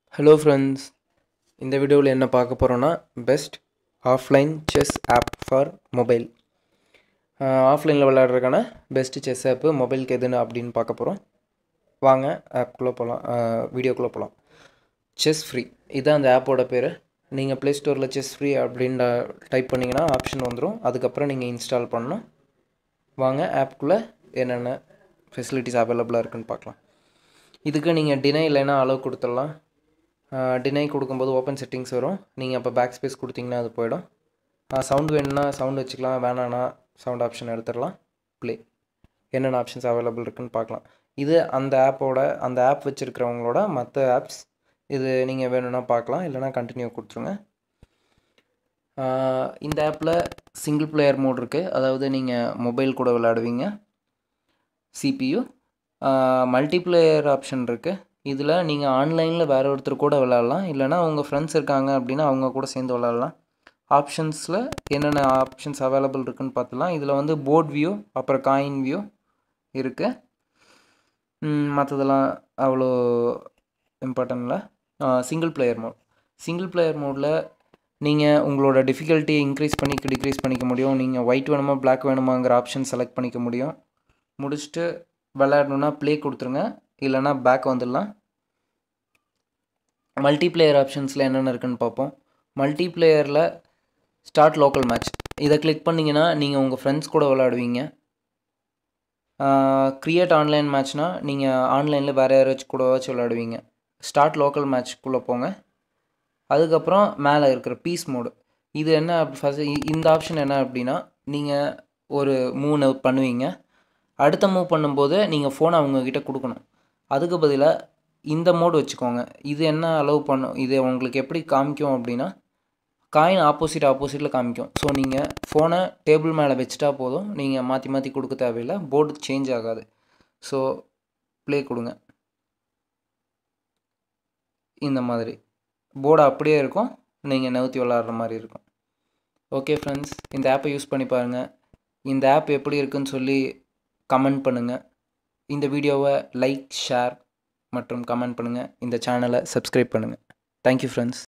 hello friends இந்த வீடியோவில் என்ன பார்க்க போகிறோன்னா best offline chess app for mobile ஆஃப்லைனில் விளையாடுறதுக்கான பெஸ்ட் செஸ் ஆப்பு மொபைலுக்கு எதுன்னு அப்படின்னு பார்க்க போகிறோம் வாங்க ஆப்குள்ளே போகலாம் வீடியோக்குள்ளே போகலாம் செஸ் ஃப்ரீ இதுதான் அந்த ஆப்போட பேர் நீங்கள் ப்ளே ஸ்டோரில் செஸ் ஃப்ரீ அப்படின்னு டைப் பண்ணிங்கன்னா ஆப்ஷன் வந்துடும் அதுக்கப்புறம் நீங்கள் இன்ஸ்டால் பண்ணணும் வாங்க ஆப்குள்ளே என்னென்ன ஃபெசிலிட்டிஸ் அவைலபிளாக இருக்குன்னு பார்க்கலாம் இதுக்கு நீங்கள் டினை இல்லைன்னா அலோவ் கொடுத்துடலாம் டினை கொடுக்கும்போது ஓப்பன் செட்டிங்ஸ் வரும் நீங்கள் அப்போ பேக் ஸ்பேஸ் கொடுத்தீங்கன்னா அது போயிடும் சவுண்ட் வேணும்னா சவுண்ட் வச்சுக்கலாம் வேணான்னா சவுண்ட் ஆப்ஷன் எடுத்துடலாம் ப்ளே என்னென்ன ஆப்ஷன்ஸ் அவைலபிள் இருக்குன்னு பார்க்கலாம் இது அந்த ஆப்போட அந்த ஆப் வச்சுருக்கிறவங்களோட மற்ற ஆப்ஸ் இது நீங்கள் வேணும்னா பார்க்கலாம் இல்லைனா கண்டினியூ கொடுத்துருங்க இந்த ஆப்பில் சிங்கிள் பிளேயர் மோட் இருக்குது அதாவது நீங்கள் மொபைல் கூட விளையாடுவீங்க சிபியு மல்டிப்ளேயர் ஆப்ஷன் இருக்குது இதில் நீங்கள் ஆன்லைனில் வேறு ஒருத்தர் கூட விளாட்லாம் இல்லைனா உங்கள் ஃப்ரெண்ட்ஸ் இருக்காங்க அப்படின்னா அவங்க கூட சேர்ந்து விளாட்லாம் ஆப்ஷன்ஸில் என்னென்ன ஆப்ஷன்ஸ் அவைலபிள் இருக்குதுன்னு பார்த்துலாம் இதில் வந்து போர்ட் வியூ அப்புறம் காயின் வியூ இருக்குது மற்றதெல்லாம் அவ்வளோ இம்பார்ட்டன் இல்லை single player mode single player மோடில் நீங்கள் உங்களோட டிஃபிகல்ட்டி இன்க்ரீஸ் பண்ணி டிக்ரீஸ் பண்ணிக்க முடியும் நீங்கள் ஒயிட் வேணுமா பிளாக் வேணுமாங்கிற ஆப்ஷன் செலக்ட் பண்ணிக்க முடியும் முடிச்சுட்டு விளையாடணுன்னா ப்ளே கொடுத்துருங்க இல்லைனா பேக் வந்துடலாம் மல்டிப்ளேயர் ஆப்ஷன்ஸில் என்னென்ன இருக்குன்னு பார்ப்போம் மல்டிப்ளேயரில் ஸ்டார்ட் லோக்கல் மேட்ச் இதை கிளிக் பண்ணிங்கன்னா நீங்கள் உங்கள் ஃப்ரெண்ட்ஸ் கூட விளையாடுவீங்க க்ரியேட் ஆன்லைன் மேட்ச்னால் நீங்கள் ஆன்லைனில் வேறு யாராச்சும் கூட வச்சு விளையாடுவீங்க ஸ்டார்ட் லோக்கல் மேட்ச்க்குள்ளே போங்க அதுக்கப்புறம் மேலே இருக்கிற பீஸ் மோடு இது என்ன ஃபஸ்ட் இந்த ஆப்ஷன் என்ன அப்படின்னா நீங்கள் ஒரு மூணு பண்ணுவீங்க அடுத்த மூவ் பண்ணும்போது நீங்கள் ஃபோனை அவங்கக்கிட்ட கொடுக்கணும் அதுக்கு பதிலாக இந்த மோடு வச்சுக்கோங்க இது என்ன அலோவ் பண்ணும் இது உங்களுக்கு எப்படி காமிக்கும் அப்படின்னா காயின் ஆப்போசிட் ஆப்போசிட்டில் காமிக்கும் ஸோ நீங்கள் ஃபோனை டேபிள் மேலே வச்சுட்டா போதும் நீங்கள் மாற்றி மாற்றி கொடுக்க தேவையில்லை போர்டு சேஞ்ச் ஆகாது ஸோ ப்ளே கொடுங்க இந்த மாதிரி போர்டு அப்படியே இருக்கும் நீங்கள் நவுத்தி விளாட்ற மாதிரி இருக்கும் ஓகே ஃப்ரெண்ட்ஸ் இந்த ஆப்பை யூஸ் பண்ணி பாருங்கள் இந்த ஆப் எப்படி இருக்குன்னு சொல்லி கமெண்ட் பண்ணுங்கள் இந்த வீடியோவை லைக் ஷேர் மற்றும் கமெண்ட் பண்ணுங்கள் இந்த சேனலை சப்ஸ்கிரைப் பண்ணுங்கள் தேங்க்யூ ஃப்ரெண்ட்ஸ்